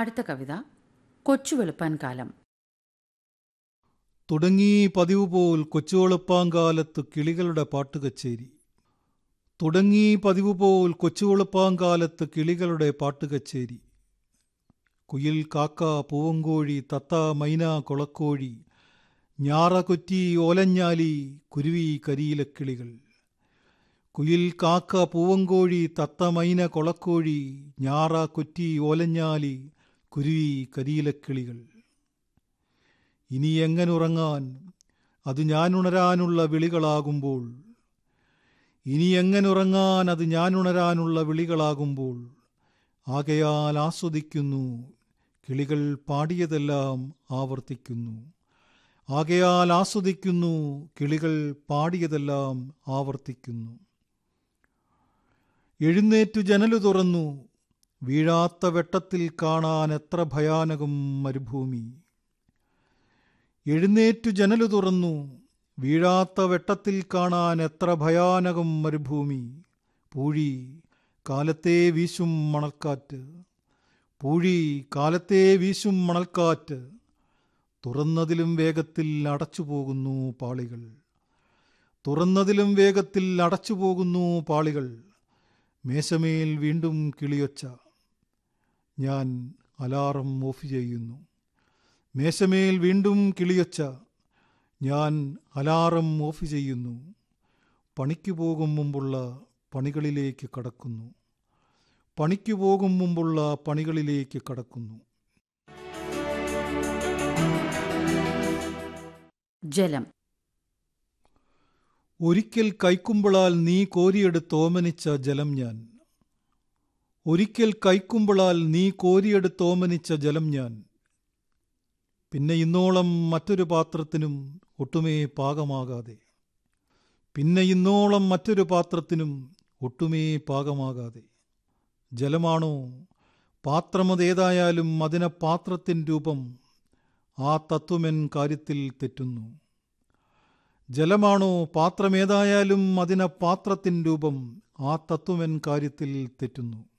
അടുത്ത കവിത കൊച്ചു വെളുപ്പാൻ കാലം തുടങ്ങി പതിവ് പോൽ കൊച്ചുവെളുപ്പാങ്കാലത്ത് കിളികളുടെ പാട്ടുകച്ചേരി തുടങ്ങി പതിവ് പോൽ കൊച്ചുവെളുപ്പാങ്കാലത്ത് കിളികളുടെ പാട്ടുകച്ചേരി കുയിൽ കാക്ക പൂവങ്കോഴി തത്ത മൈന കൊളക്കോഴി ഞാറ കൊറ്റി ഓലഞ്ഞാലി കുരുവി കരിയിലക്കിളികൾ കുയിൽ കാക്ക പൂവങ്കോഴി തത്ത മൈന കൊളക്കോഴി ഞാറ കൊറ്റി ഓലഞ്ഞാലി കുരുവി കരിയിലക്കിളികൾ ഇനി എങ്ങനുറങ്ങാൻ അത് ഞാനുണരാനുള്ള വിളികളാകുമ്പോൾ ഇനി എങ്ങനുറങ്ങാൻ അത് ഞാനുണരാനുള്ള വിളികളാകുമ്പോൾ ആകയാൽ ആസ്വദിക്കുന്നു കിളികൾ പാടിയതെല്ലാം ആവർത്തിക്കുന്നു ആകയാൽ ആസ്വദിക്കുന്നു കിളികൾ പാടിയതെല്ലാം ആവർത്തിക്കുന്നു എഴുന്നേറ്റു ജനലു തുറന്നു വീഴാത്ത വെട്ടത്തിൽ കാണാൻ എത്ര ഭയാനകം മരുഭൂമി എഴുന്നേറ്റു ജനലു തുറന്നു വീഴാത്ത വെട്ടത്തിൽ കാണാൻ എത്ര ഭയാനകം മരുഭൂമി പൂഴി കാലത്തെ വീശും മണൽക്കാറ്റ് പൂഴി കാലത്തെ വീശും മണൽക്കാറ്റ് തുറന്നതിലും വേഗത്തിൽ അടച്ചുപോകുന്നു പാളികൾ തുറന്നതിലും വേഗത്തിൽ അടച്ചുപോകുന്നു പാളികൾ മേശമേൽ വീണ്ടും കിളിയൊച്ച ഞാൻ അലാറം ഓഫ് ചെയ്യുന്നു മേശമേൽ വീണ്ടും കിളിയൊച്ച ഞാൻ അലാറം ഓഫ് ചെയ്യുന്നു പണിക്ക് പോകും മുമ്പുള്ള പണികളിലേക്ക് കടക്കുന്നു പണിക്ക് പോകും മുമ്പുള്ള പണികളിലേക്ക് കടക്കുന്നു ജലം ഒരിക്കൽ കൈക്കുമ്പിളാൽ നീ കോരിയെടുത്തോമനിച്ച ജലം ഞാൻ ഒരിക്കൽ കൈക്കുമ്പിളാൽ നീ കോരിയെടുത്തോമനിച്ച ജലം ഞാൻ പിന്നെ ഇന്നോളം മറ്റൊരു പാത്രത്തിനും ഒട്ടുമേ പാകമാകാതെ പിന്നെ ഇന്നോളം മറ്റൊരു പാത്രത്തിനും ഒട്ടുമേ പാകമാകാതെ ജലമാണോ പാത്രമതേതായാലും അതിനെ പാത്രത്തിൻ രൂപം ആ തത്വമെൻ കാര്യത്തിൽ തെറ്റുന്നു ജലമാണോ പാത്രമേതായാലും അതിനെ പാത്രത്തിൻ രൂപം ആ തത്വമെൻ കാര്യത്തിൽ തെറ്റുന്നു